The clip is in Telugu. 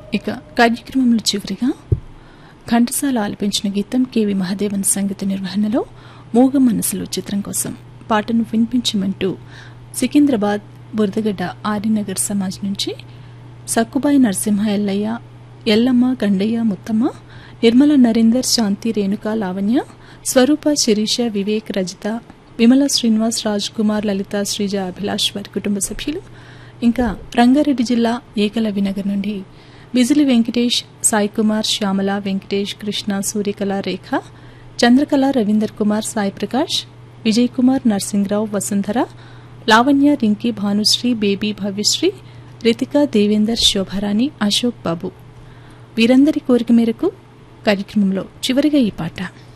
ఇక కార్యక్రమంలో చివరిగా ఘంటసాల ఆలపించిన గీతం కెవి మహాదేవన్ సంగీత నిర్వహణలో మూగ మనసులు చిత్రం కోసం పాటను వినిపించమంటూ సికింద్రాబాద్ బురదగడ్డ ఆర్యనగర్ సమాజ్ నుంచి సక్కుబాయి నరసింహ ఎల్లయ్య ఎల్లమ్మ గండయ్య ముత్తమ్మ నిర్మల నరేందర్ శాంతి రేణుక లావణ్య స్వరూప శిరీష వివేక్ రజిత విమల శ్రీనివాస్ రాజ్ కుమార్ లలిత శ్రీజ అభిలాష్ వారి కుటుంబ సభ్యులు ఇంకా రంగారెడ్డి జిల్లా ఏకలవ్య నగర్ నుండి బిజిలి వెంకటేష్ సాయి కుమార్ శ్యామల వెంకటేష్ కృష్ణ సూర్యకళ రేఖ చంద్రకళ రవీందర్ కుమార్ సాయి ప్రకాష్ విజయ్ కుమార్ నర్సింగ్రావు వసుంధర లావణ్య రింకీ భానుశ్రీ బేబీ భవ్యశ్రీ రితిక దేవేందర్ శోభారాణి అశోక్ బాబు వీరందరి కోరిక మేరకు కార్యక్రమంలో చివరిగా ఈ పాట